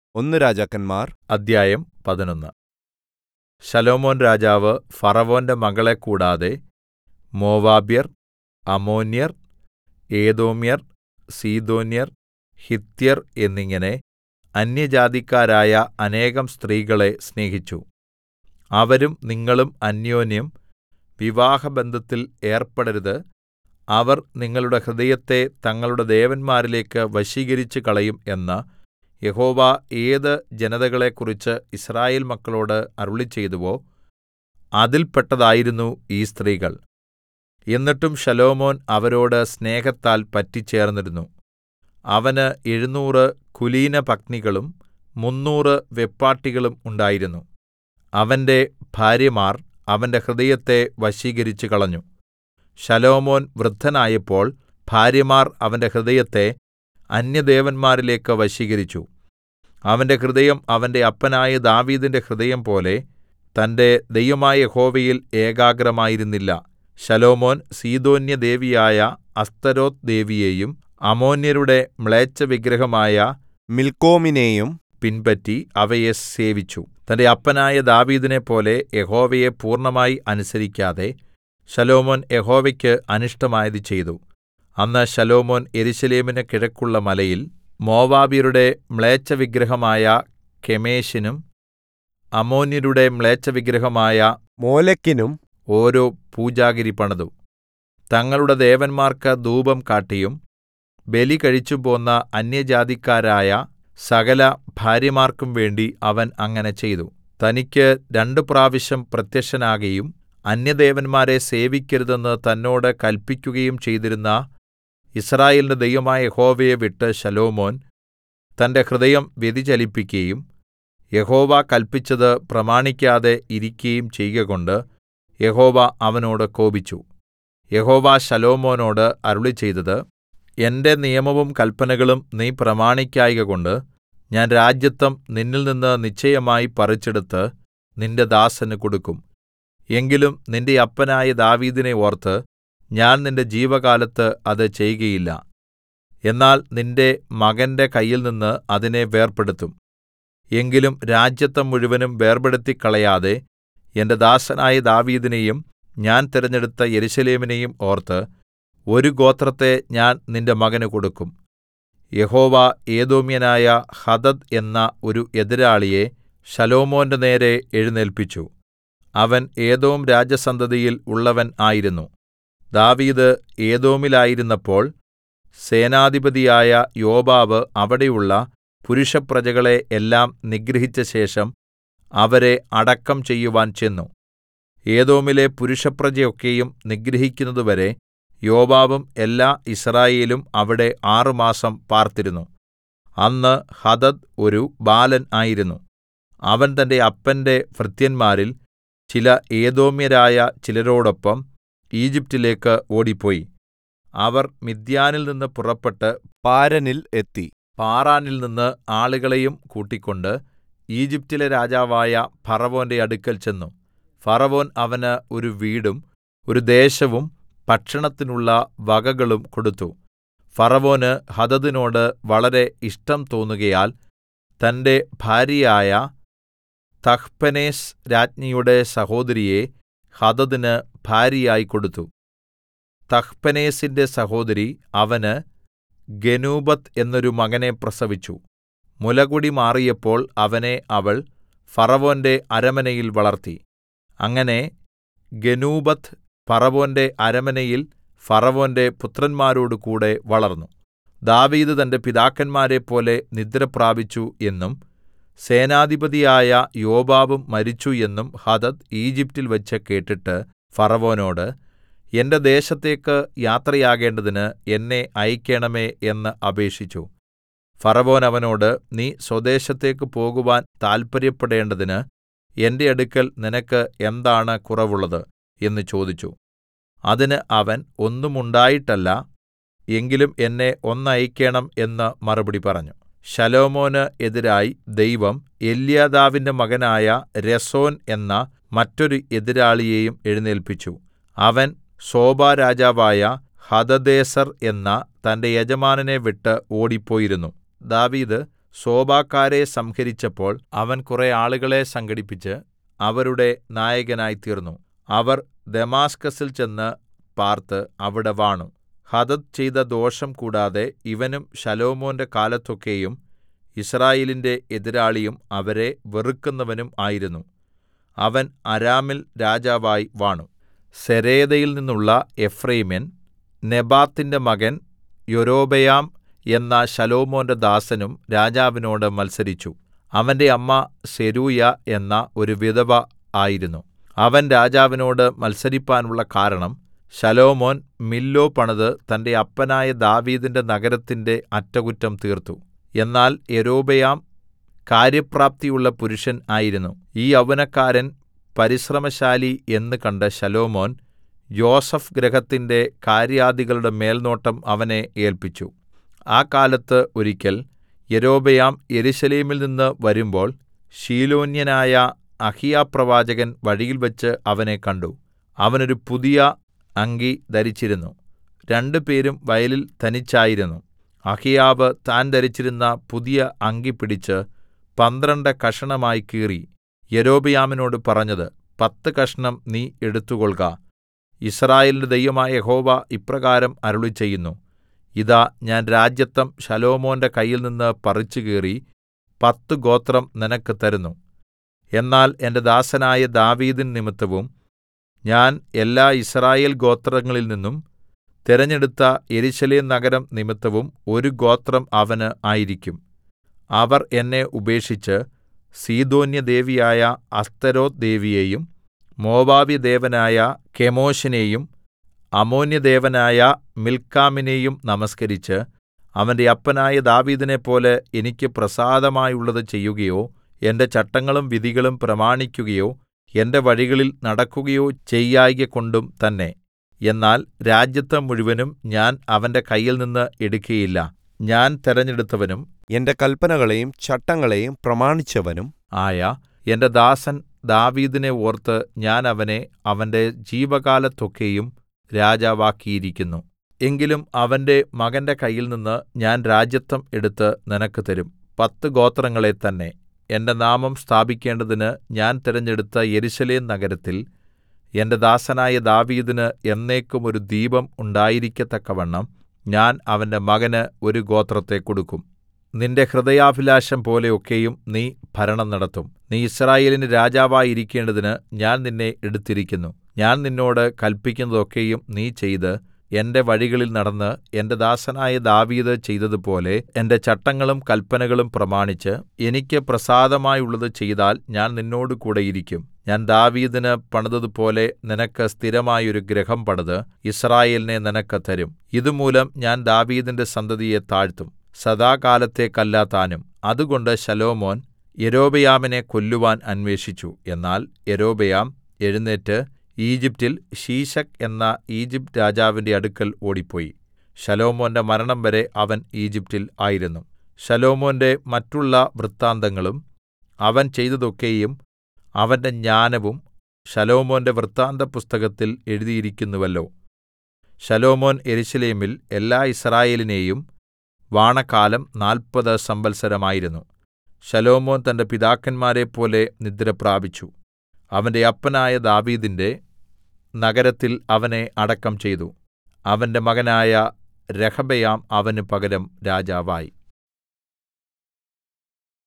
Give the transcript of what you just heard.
ഒന്ന് രാജാക്കന്മാർ അദ്ധ്യായം പതിനൊന്ന് ശലോമോൻ രാജാവ് ഫറവോന്റെ മകളെ കൂടാതെ മോവാബ്യർ അമ്മോന്യർ ഏദോമ്യർ സീദോന്യർ ഹിത്യർ എന്നിങ്ങനെ അന്യജാതിക്കാരായ അനേകം സ്ത്രീകളെ സ്നേഹിച്ചു അവരും നിങ്ങളും അന്യോന്യം വിവാഹബന്ധത്തിൽ ഏർപ്പെടരുത് അവർ നിങ്ങളുടെ ഹൃദയത്തെ തങ്ങളുടെ ദേവന്മാരിലേക്ക് വശീകരിച്ചുകളയും എന്ന് യഹോവ ഏത് ജനതകളെക്കുറിച്ച് യിസ്രായേൽ മക്കളോട് അരുളിച്ചെയ്തുവോ അതിൽപ്പെട്ടതായിരുന്നു ഈ സ്ത്രീകൾ എന്നിട്ടും ശലോമോൻ അവരോട് സ്നേഹത്താൽ പറ്റിച്ചേർന്നിരുന്നു അവന് എഴുനൂറ് കുലീനപത്നികളും മുന്നൂറ് വെപ്പാട്ടികളും ഉണ്ടായിരുന്നു അവന്റെ ഭാര്യമാർ അവന്റെ ഹൃദയത്തെ വശീകരിച്ചുകളഞ്ഞു ശലോമോൻ വൃദ്ധനായപ്പോൾ ഭാര്യമാർ അവന്റെ ഹൃദയത്തെ അന്യദേവന്മാരിലേക്ക് വശീകരിച്ചു അവന്റെ ഹൃദയം അവന്റെ അപ്പനായ ദാവീദിന്റെ ഹൃദയം പോലെ തന്റെ ദൈവമായ യഹോവയിൽ ഏകാഗ്രമായിരുന്നില്ല ശലോമോൻ സീദോന്യദേവിയായ അസ്തരോത്ത് ദേവിയെയും അമ്മോന്യരുടെ മ്ലേച്ഛവിഗ്രഹമായ മിൽക്കോമിനെയും പിൻപറ്റി അവയെ സേവിച്ചു തന്റെ അപ്പനായ ദാവീദിനെപ്പോലെ യഹോവയെ പൂർണ്ണമായി അനുസരിക്കാതെ ശലോമോൻ യഹോവയ്ക്ക് അനിഷ്ടമായത് ചെയ്തു അന്ന് ശലോമോൻ യെരൂശലേമിന് കിഴക്കുള്ള മലയിൽ മോവാബ്യരുടെ മ്ലേച്ഛവിഗ്രഹമായ കെമോശിനും അമ്മോന്യരുടെ മ്ലേച്ഛവിഗ്രഹമായ മോലെക്കിനും ഓരോ പൂജാഗിരി പണിതു തങ്ങളുടെ ദേവന്മാർക്ക് ധൂപം കാട്ടിയും ബലി കഴിച്ചുപോന്ന അന്യജാതിക്കാരായ സകല ഭാര്യമാർക്കും വേണ്ടി അവൻ അങ്ങനെ ചെയ്തു തനിക്ക് രണ്ടു പ്രാവശ്യം പ്രത്യക്ഷനാകയും അന്യദേവന്മാരെ സേവിക്കരുതെന്ന് തന്നോട് കല്പിക്കുകയും ചെയ്തിരുന്ന യിസ്രായേലിന്റെ ദൈവമായ യഹോവയെ വിട്ട് ശലോമോൻ തന്റെ ഹൃദയം വ്യതിചലിപ്പിക്കയും യഹോവ കല്പിച്ചത് പ്രമാണിക്കാതെ ഇരിക്കയും ചെയ്കകൊണ്ട് യഹോവ അവനോട് കോപിച്ചു യഹോവ ശലോമോനോട് അരുളിച്ചെയ്തത് എന്റെ നിയമവും കല്പനകളും നീ പ്രമാണിക്കായ്കകൊണ്ട് ഞാൻ രാജത്വം നിന്നിൽനിന്ന് നിശ്ചയമായി പറിച്ചെടുത്ത് നിന്റെ ദാസന് കൊടുക്കും എങ്കിലും നിന്റെ അപ്പനായ ദാവീദിനെ ഓർത്ത് ഞാൻ നിന്റെ ജീവകാലത്ത് അത് ചെയ്കയില്ല എന്നാൽ നിന്റെ മകന്റെ കയ്യിൽനിന്ന് അതിനെ വേർപെടുത്തും എങ്കിലും രാജത്വം മുഴുവനും വേർപെടുത്തിക്കളയാതെ എന്റെ ദാസനായ ദാവീദിനെയും ഞാൻ തിരഞ്ഞെടുത്ത യെരൂശലേമിനെയും ഓർത്ത് ഒരു ഗോത്രത്തെ ഞാൻ നിന്റെ മകന് കൊടുക്കും യഹോവ ഏദോമ്യനായ ഹദദ് എന്ന ഒരു എതിരാളിയെ ശലോമോന്റെ നേരെ എഴുന്നേല്പിച്ചു അവൻ ഏദോം രാജസന്തതിയിൽ ഉള്ളവൻ ആയിരുന്നു ദാവീദ് ഏദോമിലായിരുന്നപ്പോൾ സേനാധിപതിയായ യോവാബ് അവിടെയുള്ള പുരുഷപ്രജകളെ എല്ലാം നിഗ്രഹിച്ചശേഷം അവരെ അടക്കം ചെയ്യുവാൻ ചെന്നു ഏദോമിലെ പുരുഷപ്രജയൊക്കെയും നിഗ്രഹിക്കുന്നതുവരെ യോവാബും എല്ലാ യിസ്രായേലും അവിടെ ആറുമാസം പാർത്തിരുന്നു അന്ന് ഹദദ് ഒരു ബാലൻ ആയിരുന്നു അവൻ തന്റെ അപ്പന്റെ ഭൃത്യന്മാരിൽ ചില ഏദോമ്യരായ ചിലരോടൊപ്പം ഈജിപ്റ്റിലേക്ക് ഓടിപ്പോയി അവർ മിദ്യാനിൽ നിന്ന് പുറപ്പെട്ട് പാരനിൽ എത്തി പാറാനിൽ നിന്ന് ആളുകളെയും കൂട്ടിക്കൊണ്ട് ഈജിപ്റ്റിലെ രാജാവായ ഫറവോന്റെ അടുക്കൽ ചെന്നു ഫറവോൻ അവന് ഒരു വീടും ഒരു ദേശവും ഭക്ഷണത്തിനുള്ള വകകളും കൊടുത്തു ഫറവോന് ഹദദിനോട് വളരെ ഇഷ്ടം തോന്നുകയാൽ തന്റെ ഭാര്യയായ തഹ്പെനേസ് രാജ്ഞിയുടെ സഹോദരിയെ ഹദദിന് ഭാര്യയായി കൊടുത്തു തഹ്പെനേസിന്റെ സഹോദരി അവന് ഗനൂബത്ത് എന്നൊരു മകനെ പ്രസവിച്ചു മുലകുടി മാറിയപ്പോൾ അവനെ അവൾ ഫറവോന്റെ അരമനയിൽ വളർത്തി അങ്ങനെ ഗനൂബത്ത് ഫറവോന്റെ അരമനയിൽ ഫറവോന്റെ പുത്രന്മാരോടുകൂടെ വളർന്നു ദാവീദ് തന്റെ പിതാക്കന്മാരെപ്പോലെ നിദ്രപ്രാപിച്ചു എന്നും സേനാധിപതിയായ യോവാബും മരിച്ചു എന്നും ഹദദ് ഈജിപ്റ്റിൽ വെച്ച് കേട്ടിട്ട് ഫറവോനോട് എന്റെ ദേശത്തേക്ക് യാത്രയാകേണ്ടതിന് എന്നെ അയക്കേണമേ എന്ന് അപേക്ഷിച്ചു ഫറവോൻ അവനോട് നീ സ്വദേശത്തേക്ക് പോകുവാൻ താല്പര്യപ്പെടേണ്ടതിന് എന്റെ അടുക്കൽ നിനക്ക് എന്താണ് കുറവുള്ളത് എന്ന് ചോദിച്ചു അതിന് അവൻ ഒന്നുമുണ്ടായിട്ടല്ല എങ്കിലും എന്നെ ഒന്നയക്കേണം എന്ന് മറുപടി പറഞ്ഞു ശലോമോന് എതിരായി ദൈവം എല്യാദാവിന്റെ മകനായ രസോൻ എന്ന മറ്റൊരു എതിരാളിയെയും എഴുന്നേല്പിച്ചു അവൻ സോബാരാജാവായ ഹദദേസർ എന്ന തന്റെ യജമാനനെ വിട്ട് ഓടിപ്പോയിരുന്നു ദാവീദ് സോബക്കാരെ സംഹരിച്ചപ്പോൾ അവൻ കുറെ ആളുകളെ സംഘടിപ്പിച്ച് അവരുടെ നായകനായിത്തീർന്നു അവർ ദമാസ്കസിൽ ചെന്ന് പാർത്ത് അവിടെ വാണു ഹദദ് ചെയ്ത ദോഷം കൂടാതെ ഇവനും ശലോമോന്റെ കാലത്തൊക്കെയും യിസ്രായേലിന്റെ എതിരാളിയും അവരെ വെറുക്കുന്നവനും ആയിരുന്നു അവൻ അരാമിൽ രാജാവായി വാണു സെരേദയിൽ നിന്നുള്ള എഫ്രയീമ്യൻ നെബാത്തിന്റെ മകൻ യൊരോബെയാം എന്ന ശലോമോന്റെ ദാസനും രാജാവിനോട് മത്സരിച്ചു അവന്റെ അമ്മ സെരൂയ എന്ന ഒരു വിധവ ആയിരുന്നു അവൻ രാജാവിനോട് മത്സരിപ്പാനുള്ള കാരണം ശലോമോൻ മില്ലോ പണിത് തന്റെ അപ്പനായ ദാവീദിന്റെ നഗരത്തിന്റെ അറ്റകുറ്റം തീർത്തു എന്നാൽ യൊരോബെയാം കാര്യപ്രാപ്തിയുള്ള പുരുഷൻ ആയിരുന്നു ഈ യൗവനക്കാരൻ പരിശ്രമശാലി എന്ന് കണ്ട ശലോമോൻ യോസഫ് ഗൃഹത്തിന്റെ കാര്യാദികളുടെ മേൽനോട്ടം അവനെ ഏല്പിച്ചു ആ കാലത്ത് ഒരിക്കൽ യൊരോബെയാം യെരൂശലേമിൽ നിന്ന് വരുമ്പോൾ ശീലോന്യനായ അഹിയാപ്രവാചകൻ വഴിയിൽവെച്ച് അവനെ കണ്ടു അവൻ ഒരു പുതിയ അങ്കി ധരിച്ചിരുന്നു രണ്ടുപേരും വയലിൽ തനിച്ചായിരുന്നു അഹിയാവ് താൻ ധരിച്ചിരുന്ന പുതിയ അങ്കി പിടിച്ച് പന്ത്രണ്ട് കഷണമായി കീറി യൊരോബെയാമിനോട് പറഞ്ഞത് പത്ത് കഷണം നീ എടുത്തുകൊൾക യിസ്രായേലിന്റെ ദൈവമായ യഹോവ ഇപ്രകാരം അരുളിച്ചെയ്യുന്നു ഇതാ ഞാൻ രാജത്വം ശലോമോന്റെ കയ്യിൽനിന്ന് പറിച്ചുകീറി പത്ത് ഗോത്രം നിനക്ക് തരുന്നു എന്നാൽ എന്റെ ദാസനായ ദാവീദിൻ നിമിത്തവും ഞാൻ എല്ലാ യിസ്രായേൽ ഗോത്രങ്ങളിൽ നിന്നും തിരഞ്ഞെടുത്ത യെരൂശലേം നഗരം നിമിത്തവും ഒരു ഗോത്രം അവന് ആയിരിക്കും അവർ എന്നെ ഉപേക്ഷിച്ച് സീദോന്യദേവിയായ അസ്തരോത്ത് ദേവിയെയും മോവാബ്യദേവനായ കെമോശിനെയും അമ്മോന്യദേവനായ മിൽക്കാമിനെയും നമസ്കരിച്ച് അവന്റെ അപ്പനായ ദാവീദിനെപ്പോലെ എനിക്ക് പ്രസാദമായുള്ളത് ചെയ്യുകയോ എന്റെ ചട്ടങ്ങളും വിധികളും പ്രമാണിക്കുകയോ എന്റെ വഴികളിൽ നടക്കുകയോ ചെയ്യായ്കകൊണ്ടും തന്നെ എന്നാൽ രാജ്യത്വം മുഴുവനും ഞാൻ അവന്റെ കയ്യിൽനിന്ന് എടുക്കയില്ല ഞാൻ തെരഞ്ഞെടുത്തവനും എന്റെ കല്പനകളെയും ചട്ടങ്ങളെയും പ്രമാണിച്ചവനും ആയ എന്റെ ദാസൻ ദാവീദിനെ ഓർത്ത് ഞാൻ അവനെ അവന്റെ ജീവകാലത്തൊക്കെയും രാജാവാക്കിയിരിക്കുന്നു എങ്കിലും അവന്റെ മകന്റെ കയ്യിൽനിന്ന് ഞാൻ രാജത്വം എടുത്ത് നിനക്ക് തരും പത്ത് ഗോത്രങ്ങളെ തന്നെ എന്റെ നാമം സ്ഥാപിക്കേണ്ടതിന് ഞാൻ തിരഞ്ഞെടുത്ത യെരൂശലേം നഗരത്തിൽ എന്റെ ദാസനായ ദാവീദിന് എന്നേക്കും ഒരു ദീപം ഉണ്ടായിരിക്കത്തക്കവണ്ണം ഞാൻ അവന്റെ മകന് ഒരു ഗോത്രത്തെ കൊടുക്കും നിന്റെ ഹൃദയാഭിലാഷം പോലെ ഒക്കെയും നീ ഭരണം നടത്തും നീ യിസ്രായേലിന് രാജാവായിരിക്കേണ്ടതിന് ഞാൻ നിന്നെ എടുത്തിരിക്കുന്നു ഞാൻ നിന്നോട് കല്പിക്കുന്നതൊക്കെയും നീ ചെയ്ത് എന്റെ വഴികളിൽ നടന്ന് എന്റെ ദാസനായ ദാവീദ് ചെയ്തതുപോലെ എന്റെ ചട്ടങ്ങളും കല്പനകളും പ്രമാണിച്ച് എനിക്ക് പ്രസാദമായുള്ളത് ചെയ്താൽ ഞാൻ നിന്നോട് കൂടെ ഇരിക്കും ഞാൻ ദാവീദിന് പണിതതുപോലെ നിനക്ക് സ്ഥിരമായൊരു ഗൃഹം പണിത് യിസ്രായേലിനെ നിനക്ക് തരും ഇതുമൂലം ഞാൻ ദാവീദിന്റെ സന്തതിയെ താഴ്ത്തും സദാകാലത്തേക്കല്ല താനും അതുകൊണ്ട് ശലോമോൻ യൊരോബെയാമിനെ കൊല്ലുവാൻ അന്വേഷിച്ചു എന്നാൽ യൊരോബെയാം എഴുന്നേറ്റ് ഈജിപ്റ്റിൽ ശീശക്ക് എന്ന ഈജിപ്റ്റ് രാജാവിന്റെ അടുക്കൽ ഓടിപ്പോയി ശലോമോന്റെ മരണം വരെ അവൻ ഈജിപ്റ്റിൽ ആയിരുന്നു ശലോമോന്റെ മറ്റുള്ള വൃത്താന്തങ്ങളും അവൻ ചെയ്തതൊക്കെയും അവന്റെ ജ്ഞാനവും ശലോമോന്റെ വൃത്താന്ത പുസ്തകത്തിൽ എഴുതിയിരിക്കുന്നുവല്ലോ ശലോമോൻ യെരൂശലേമിൽ എല്ലാ യിസ്രായേലിനെയും വാണകാലം നാല്പത് സംവത്സരമായിരുന്നു ശലോമോൻ തന്റെ പിതാക്കന്മാരെപ്പോലെ നിദ്രപ്രാപിച്ചു അവന്റെ അപ്പനായ ദാവീദിന്റെ നഗരത്തിൽ അവനെ അടക്കം ചെയ്തു അവന്റെ മകനായ രെഹബെയാം അവന് പകരം രാജാവായി